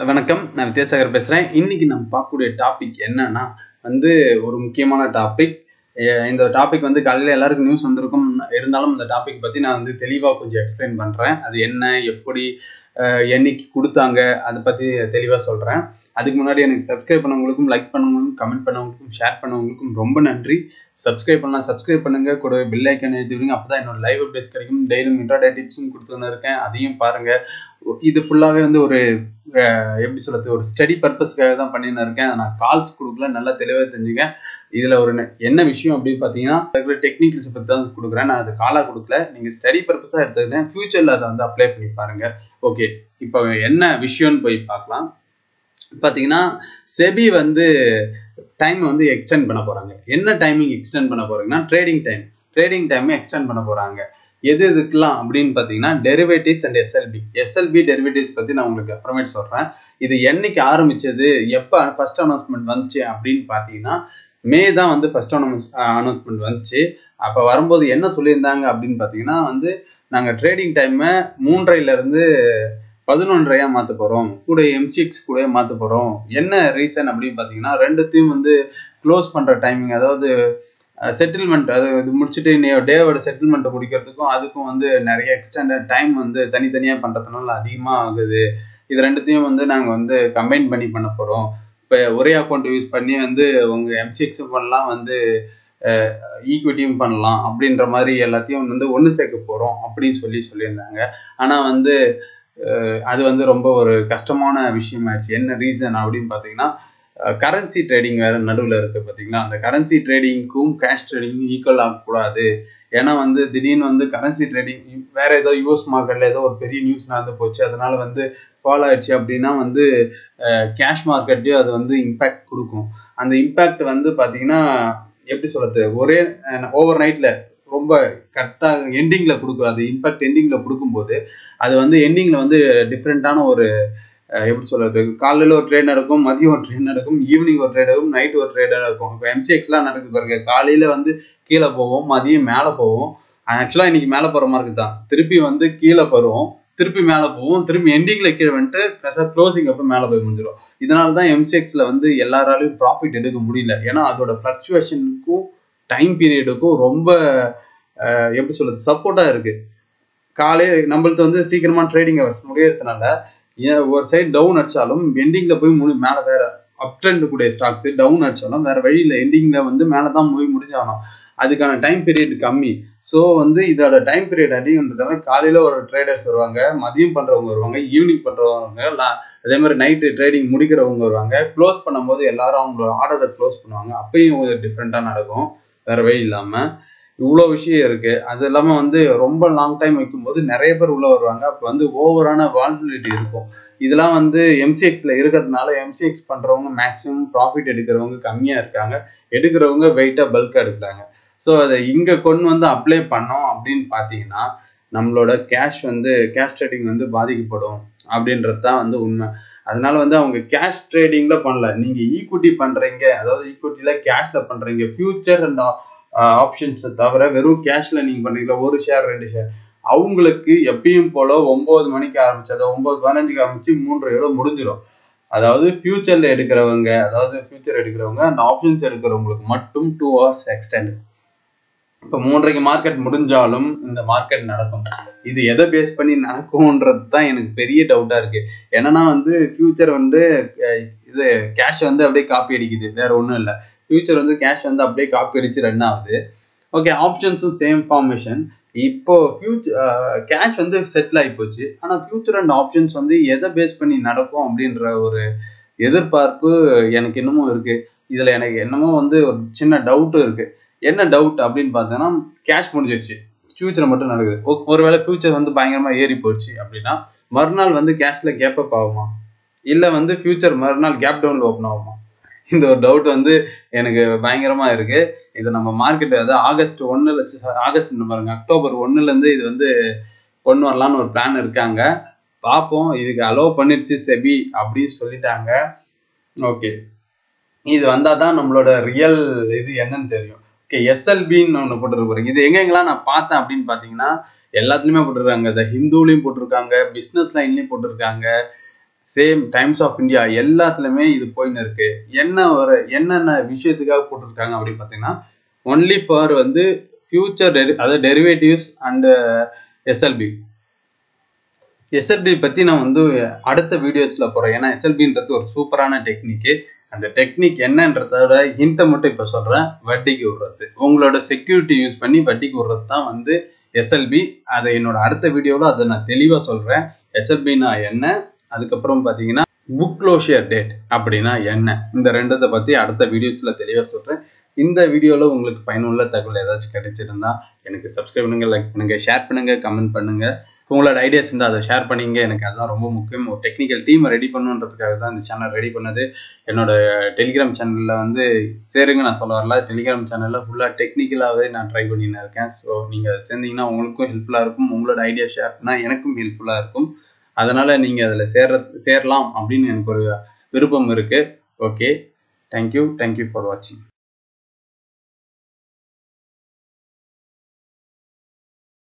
வணக்கம் நான் வித்யாசாகர் பேசுகிறேன் இன்னைக்கு நம்ம பார்க்கக்கூடிய டாபிக் என்னன்னா வந்து ஒரு முக்கியமான டாபிக் இந்த டாபிக் வந்து காலையில் எல்லாருக்கும் நியூஸ் வந்திருக்கும் இருந்தாலும் இந்த டாபிக் பற்றி நான் வந்து தெளிவாக கொஞ்சம் எக்ஸ்பிளைன் பண்ணுறேன் அது என்ன எப்படி அஹ், என்னைக்கு கொடுத்தாங்க அதை பற்றி தெளிவாக சொல்கிறேன் அதுக்கு முன்னாடி எனக்கு சப்ஸ்கிரைப் பண்ணவங்களுக்கும் லைக் பண்ணவங்களுக்கும் கமெண்ட் பண்ணவங்களுக்கும் ஷேர் பண்ணவங்களுக்கும் ரொம்ப நன்றி சப்ஸ்கிரைப் பண்ணலாம் சப்ஸ்கிரைப் பண்ணுங்க கூட பெல் ஐக்கன் எழுதி விடுங்க அப்போ தான் என்னோட லைவ் அப்டேட்ஸ் கிடைக்கும் டெய்லியும் இன்ட்ராடே டிப்ஸும் கொடுத்துன்னு இருக்கேன் அதையும் பாருங்க இது ஃபுல்லாகவே வந்து ஒரு அஹ், எப்படி சொல்றது ஒரு ஸ்டடி பர்பஸ்க்காக தான் பண்ணின்னு இருக்கேன் நான் கால்ஸ் கொடுக்கல நல்லா தெளிவாக தெரிஞ்சுங்க இதில் ஒரு நெ- என்ன விஷயம் அப்படின்னு பார்த்தீங்கன்னா டெக்னிக்கல்ஸ் பற்றி தான் கொடுக்குறேன் நான் அது காலாக கொடுக்கல நீங்கள் ஸ்டடி பர்பஸாக எடுத்துக்கிட்டேன் ஃபியூச்சரில் அதை வந்து அப்ளை பண்ணி பாருங்க ஓகே இப்போ என்ன விஷயம்னு போய் பார்க்கலாம் பார்த்தீங்கன்னா செபி வந்து டைம் வந்து எக்ஸ்டெண்ட் பண்ண போறாங்க என்ன டைமிங் எக்ஸ்டெண்ட் பண்ண போறாங்கன்னா trading time trading time extend பண்ண போறாங்க எது எதுக்கெல்லாம் அப்படின்னு பார்த்தீங்கன்னா derivatives and SLB SLB derivatives பற்றி நான் உங்களுக்கு அப்புறமேட்டு சொல்கிறேன் இது என்னைக்கு ஆரம்பிச்சது எப்போ ஃபர்ஸ்ட் அனௌன்ஸ்மெண்ட் வந்துச்சு அப்படின்னு பார்த்தீங்கன்னா மே தான் வந்து ஃபர்ஸ்ட் அனௌன்ஸ் அனௌன்ஸ்மெண்ட் வந்துச்சு அப்போ வரும்போது என்ன சொல்லியிருந்தாங்க அப்படின்னு பார்த்தீங்கன்னா வந்து நாங்கள் ட்ரேடிங் டைமை மூன்றையிலேருந்து பதினொன்றையா மாற்ற போகிறோம் கூட எம்சிஎக்ஸ் கூட மாற்ற போகிறோம் என்ன ரீசன் அப்படின்னு பார்த்தீங்கன்னா ரெண்டுத்தையும் வந்து க்ளோஸ் பண்ணுற டைமிங் அதாவது செட்டில்மெண்ட் அது இது முடிச்சுட்டு டேவோட செட்டில்மெண்ட்டை முடிக்கிறதுக்கும் அதுக்கும் வந்து நிறைய எக்ஸ்டெண்டட் டைம் வந்து தனித்தனியாக பண்ணுறதுனால அதிகமாக ஆகுது இது ரெண்டுத்தையும் வந்து நாங்கள் வந்து கம்பைன் பண்ணி பண்ண போகிறோம் இப்போ ஒரே அக்கௌண்ட் யூஸ் பண்ணி வந்து உங்கள் எம்சிஎக்ஸும் பண்ணலாம் வந்து ஈக்விட்டியும் பண்ணலாம் அப்படின்ற மாதிரி எல்லாத்தையும் வந்து ஒன்று சேர்க்க போகிறோம் அப்படின்னு சொல்லி சொல்லியிருந்தாங்க ஆனால் வந்து அஹ், அது வந்து ரொம்ப ஒரு கஷ்டமான விஷயமாயிடுச்சு என்ன ரீசன் அப்படின்னு பார்த்தீங்கன்னா கரன்சி ட்ரேடிங் வேற நடுவில் இருக்கு பார்த்தீங்களா அந்த கரன்சி ட்ரேடிங்க்கும் கேஷ் ட்ரேடிங்கும் ஈக்குவல் ஆகக்கூடாது ஏன்னா வந்து திடீர்னு வந்து கரன்சி ட்ரேடிங் வேற ஏதோ யூஎஸ் மார்க்கெட்ல ஏதோ ஒரு பெரிய நியூஸ் நடந்து போச்சு அதனால வந்து ஃபாலோ ஆயிடுச்சு அப்படின்னா வந்து கேஷ் மார்க்கெட்லயும் அது வந்து இம்பேக்ட் கொடுக்கும் அந்த இம்பேக்ட் வந்து பார்த்தீங்கன்னா எப்படி சொல்றது ஒரே ஓவர் நைட்ல ரொம்ப கரெக்டாக எண்டிங்ல கொடுக்கும் அது இம்பேக்ட் எண்டிங்ல கொடுக்கும்போது அது வந்து எண்டிங்ல வந்து டிஃப்ரெண்ட்டான ஒரு அஹ், எப்படி சொல்றது காலையில ஒரு ட்ரேட் நடக்கும் மதியம் ஒரு ட்ரேட் நடக்கும் ஈவினிங் ஒரு ட்ரேட் நடக்கும் நைட் ஒரு ட்ரேட் நடக்கும் இப்போ எம்சிஎக்ஸ்லாம் நடக்குது பாருங்க காலையில வந்து கீழே போவோம் மதியம் மேலே போவோம் ஆக்சுவலாக இன்னைக்கு மேலே போகிற மார்க்கு தான் திருப்பி வந்து கீழே போகிறோம் திருப்பி மேலே போவோம் திருப்பி எண்டிங்ல கீழே வந்துட்டு ப்ரெஷர் க்ளோசிங் அப்போ மேலே போய் முடிஞ்சிடும் இதனால தான் எம்சிஎக்ஸ்ல வந்து எல்லாராலையும் ப்ராஃபிட் எடுக்க முடியல ஏன்னா அதோட ஃப்ளக்சுவேஷனுக்கும் டைம் பீரியடுக்கும் ரொம்ப அஹ், எப்படி சொல்றது சப்போர்ட்டாக இருக்கு காலையே நம்மளுக்கு வந்து சீக்கிரமா ட்ரேடிங் ஹவர்ஸ் முடியறதுனால ஏன் ஒரு சைடு டவுன் அடிச்சாலும் எண்டிங்ல போய் முடி மேலே வேற அப் ட்ரெண்ட் கூடிய ஸ்டாக்ஸ் டவுன் அடிச்சாலும் வேற வழியில எண்டிங்ல வந்து மேலே தான் போய் முடிஞ்சாகணும் அதுக்கான டைம் பீரியட் கம்மி ஸோ வந்து இதோட டைம் பீரியட் அதிகன்றதால காலையில ஒரு ட்ரேடர்ஸ் வருவாங்க மதியம் பண்றவங்க வருவாங்க ஈவினிங் பண்றவங்க லா- அதே மாதிரி நைட்டு ட்ரேடிங் முடிக்கிறவங்க வருவாங்க க்ளோஸ் பண்ணும்போது எல்லாரும் அவங்களோட ஆர்டரை க்ளோஸ் பண்ணுவாங்க அப்பயும் டிஃப்ரெண்ட்டாக நடக்கும் வேற வழி இல்லாம இவ்வளோ விஷயம் இருக்கு அது இல்லாம வந்து ரொம்ப லாங் டைம் வைக்கும்போது நிறைய பேர் உள்ள வருவாங்க அப்போ வந்து ஓவரான வால்பிலிட்டி இருக்கும் இதெல்லாம் வந்து எம்சிஎக்ஸ்ல இருக்கிறதுனால எம்சிஎக்ஸ் பண்றவங்க மேக்ஸிமம் ப்ராஃபிட் எடுக்கிறவங்க கம்மியா இருக்காங்க எடுக்கிறவங்க வெயிட்டா பல்கா எடுக்கிறாங்க ஸோ அதை இங்க கொண்டு வந்து அப்ளை பண்ணோம் அப்படின்னு பார்த்தீங்கன்னா நம்மளோட கேஷ் வந்து கேஷ் ட்ரேடிங் வந்து பாதிக்கப்படும் அப்படின்றது தான் வந்து உண்மை அதனால வந்து அவங்க கேஷ் ட்ரேடிங்ல பண்ணல நீங்க ஈக்விட்டி பண்றீங்க அதாவது ஈக்விட்டில கேஷ்ல பண்றீங்க ஃபியூச்சர் அண்ட் ஆப்ஷன்ஸை தவிர வெறும் கேஷ்ல நீங்க பண்றீங்களா ஒரு ஷேர் ரெண்டு ஷேர் அவங்களுக்கு எப்பயும் போல ஒன்பது மணிக்கு ஆரம்பிச்சு அதாவது ஒன்பது பதினஞ்சுக்கு ஆரம்பிச்சு மூன்றரையோட முடிஞ்சிடும் அதாவது ஃபியூச்சர்ல எடுக்கிறவங்க அதாவது ஃபியூச்சர் எடுக்கிறவங்க அந்த ஆப்ஷன்ஸ் எடுக்கிறவங்களுக்கு மட்டும் டூ ஹவர்ஸ் எக்ஸ்டெண்ட் இப்போ மூன்றரைக்கு மார்க்கெட் முடிஞ்சாலும் இந்த மார்க்கெட் நடக்கும் இது எதை பேஸ் பண்ணி நடக்கும்ன்றது தான் எனக்கு பெரிய டவுட்டா இருக்கு என்னன்னா வந்து ஃபியூச்சர் வந்து அஹ், இது கேஷ் வந்து அப்படியே காப்பி அடிக்குது வேற ஒன்றும் இல்லை ஃபியூச்சர் வந்து கேஷ் வந்து அப்படியே காப்பி அடிச்சு ரன் ஆகுது ஓகே ஆப்ஷன்ஸும் சேம் ஃபார்மேஷன் இப்போ ஃபியூச்சர் கேஷ் வந்து செட்டில் ஆகி போச்சு ஆனால் ஃபியூச்சர் அண்ட் ஆப்ஷன்ஸ் வந்து எதை பேஸ் பண்ணி நடக்கும் அப்படின்ற ஒரு எதிர்பார்ப்பு எனக்கு இன்னமும் இருக்கு இதுல எனக்கு என்னமோ வந்து ஒரு சின்ன டவுட்டும் இருக்கு என்ன டவுட் அப்படின்னு பார்த்தோன்னா கேஷ் முடிஞ்சிருச்சு ஃபியூச்சர் மட்டும் நடக்குது ஒ- ஒருவேளை ஃபியூச்சர் வந்து பயங்கரமா ஏறி போச்சு அப்படின்னா மறுநாள் வந்து கேஷ்ல கேப் அப் ஆகுமா இல்ல வந்து ஃபியூச்சர் மறுநாள் கேப் டவுன்ல ஓப்பன் ஆகுமா இந்த ஒரு டவுட் வந்து எனக்கு பயங்கரமா இருக்கு இது நம்ம மார்க்கெட் அதாவது ஆகஸ்ட் ஒன்னுல ஆகஸ்ட் பாருங்க அக்டோபர் ஒன்னுல இருந்து இது வந்து கொண்டு வரலாம்னு ஒரு பிளான் இருக்காங்க பார்ப்போம் இதுக்கு அலோவ் பண்ணிருச்சு செபி அப்படின்னு சொல்லிட்டாங்க ஓகே இது வந்தாதான் தான் நம்மளோட ரியல் இது என்னன்னு தெரியும் ஓகே எஸ்எல்பின்னு ஒன்று போட்டுருப்பாங்க இது எங்க எங்கெல்லாம் நான் பார்த்தேன் அப்படின்னு பார்த்தீங்கன்னா எல்லாத்துலயுமே போட்டிருக்காங்க இந்த ஹிந்துலையும் போட்டிருக்காங்க பிஸ்னஸ் லைன்லயும் போட்டிருக்காங்க சேம் டைம்ஸ் ஆஃப் இந்தியா எல்லாத்துலேயுமே இது போயின்னு இருக்கு என்ன ஒரு என்னென்ன விஷயத்துக்காக போட்டிருக்காங்க அப்படின்னு பார்த்தீங்கன்னா ஒன்லி ஃபார் வந்து ஃபியூச்சர் டெரி அதாவது டெரிவேட்டிவ்ஸ் அண்டு எஸ்எல்பி எஸ்எல்பி பற்றி நான் வந்து அடுத்த வீடியோஸில் போகிறேன் ஏன்னா எஸ்எல்பின்றது ஒரு சூப்பரான டெக்னிக்கு அந்த டெக்னிக் என்னன்றதோட ஹிண்ட்டை மட்டும் இப்போ சொல்கிறேன் வட்டிக்கு விடுறது உங்களோட செக்யூரிட்டி யூஸ் பண்ணி வட்டிக்கு விடுறது தான் வந்து எஸ்எல்பி அதை என்னோட அடுத்த வீடியோவில் அதை நான் தெளிவாக சொல்கிறேன் எஸ்எல்பினா என்ன அதுக்கப்புறம் பார்த்தீங்கன்னா புக் க்ளோஷியர் டேட் அப்படின்னா என்ன இந்த ரெண்டத்தை பற்றி அடுத்த வீடியோஸில் தெளிவாக சொல்கிறேன் இந்த வீடியோவில் உங்களுக்கு பயனுள்ள தகவல் ஏதாச்சும் கிடைச்சிருந்தா எனக்கு சப்ஸ்கிரைப் பண்ணுங்கள் லைக் பண்ணுங்கள் ஷேர் பண்ணுங்கள் கமெண்ட் பண்ணுங்கள் உங்களோட ஐடியாஸ் இருந்தால் அதை ஷேர் பண்ணிங்க எனக்கு அதுதான் ரொம்ப முக்கியம் ஒரு டெக்னிக்கல் டீமை ரெடி பண்ணுன்றதுக்காக தான் இந்த சேனல் ரெடி பண்ணது என்னோட டெலிகிராம் சேனலில் வந்து சேருங்க நான் சொல்ல வரல டெலிகிராம் சேனலில் ஃபுல்லாக டெக்னிக்கலாகவே நான் ட்ரை பண்ணின்னு இருக்கேன் ஸோ நீங்கள் சேர்ந்தீங்கன்னா உங்களுக்கும் ஹெல்ப்ஃபுல்லாக இருக்கும் உங்களோட ஐடியா ஷேர் பண்ணால் எனக்கும் ஹெல்ப்ஃபுல்லாக இருக்கும் அதனால் நீங்கள் அதில் சேர சேரலாம் அப்படின்னு எனக்கு ஒரு விருப்பம் இருக்குது ஓகே தேங்க்யூ தேங்க்யூ ஃபார் வாட்சிங்